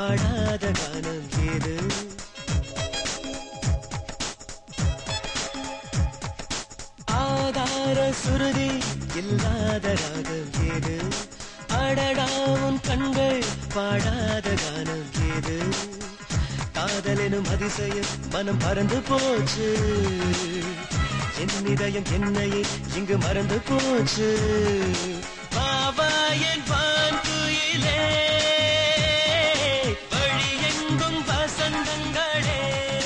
பாடாத கானம் ஏது ஆதார சுருதி இல்லாத ராகம் ஏது அடடா உன் கண்கள் பாடாத கானம் ஏது காதலெனும் அதிசயம் மனம் மறந்து போச்சு என் இதயம் என்னையே இங்கு மறந்து போச்சு பாபா என் பான் குயிலே வழி எங்கும் வசந்தங்களே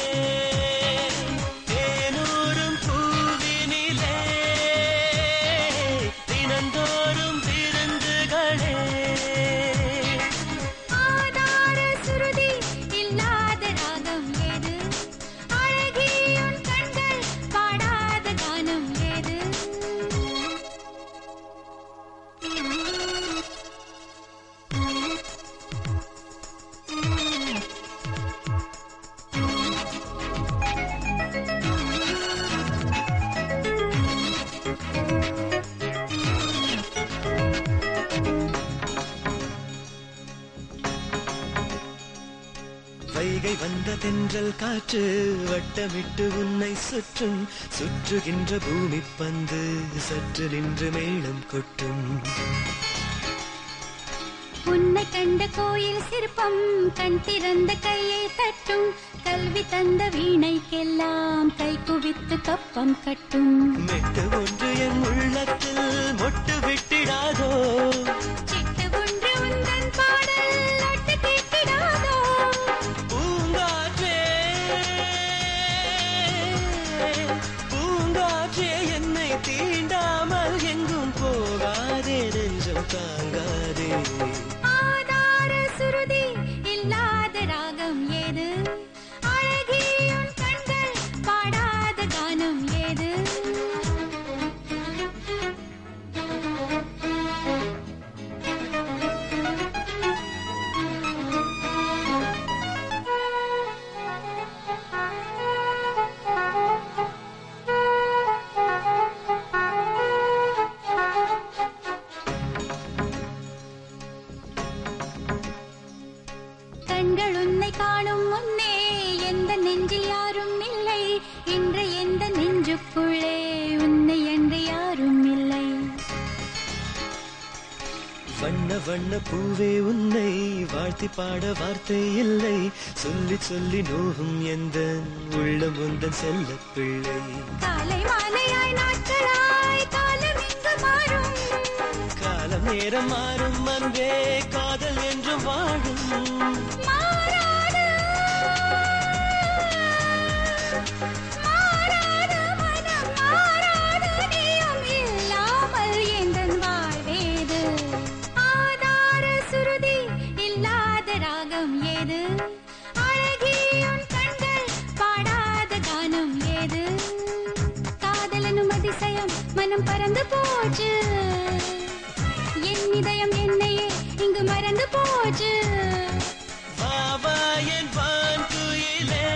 தேனூரும் பூவினிலே தினந்தோறும் விருந்துகளே ஆதார சுருதி இல்லாத ராகம் ஏது அழகியுன் கண்கள் பாடாத கானம் ஏது வைகை வந்த தென்றல் காற்று வட்டமிட்டு உன்னை சுற்றும் சுற்றுகின்ற பூமி பந்து சற்று நின்று மேளம் கொட்டும் உன்னை கண்ட கோயில் சிற்பம் கண் திறந்த கையை தட்டும் கல்வி தந்த வீணைக்கெல்லாம் கை குவித்து கப்பம் கட்டும் மெட்டு ஒன்று என் உள்ளத்தில் மொட்டு விட்டிடாதோ சிட்டு ஒன்று உந்தன் பாடல் ஒட்டு கேட்டிடாதோ பூங்காற்றே பூங்காற்றே என்னை தீண்டாமல் எங்கும் போகாதே நெஞ்சம் தாங்காதே ஆதார சுருதி இல்லாத ராகம் ஏது அழகியுன் கண்கள் பாடாத கானம் ஏது கண்கள் உன்னை காணும் முன்னே எந்த நெஞ்சில் யாரும் இல்லை இன்று எந்த நெஞ்சுக்குள்ளே உன்னை என்று யாரும் இல்லை வண்ண வண்ண பூவே உன்னை வாழ்த்தி பாட வார்த்தை இல்லை சொல்லி சொல்லி நோகும் எந்த உள்ளம் உந்தன் செல்ல பிள்ளை காலை மாலையாய் நாட்களாய் காலம் இங்கு மாறும் காலம் நேரம் மாறும் அன்பே காதல் என்று வாழும் மாறாது மாறாது மனம் மாறாது நீயும் இல்லாமல் எந்தன் வாழ்வேது ஆதார சுருதி இல்லாத ராகம் ஏது அழகியுன் கண்கள் பாடாத கானம் ஏது காதலனும் அதிசயம் மனம் பறந்து போச்சு என் இதயம் என்னையே இங்கு மறந்து போச்சு பாபா என் பான் குயிலே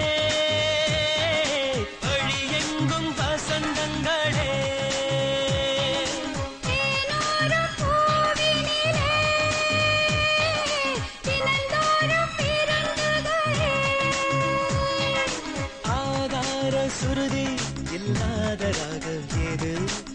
வழி எங்கும் வசந்தங்களே தேனோரும் பூவினிலே தினந்தோறும் பிறந்துகளே ஆதார சுருதி இல்லாத ராகம் ஏது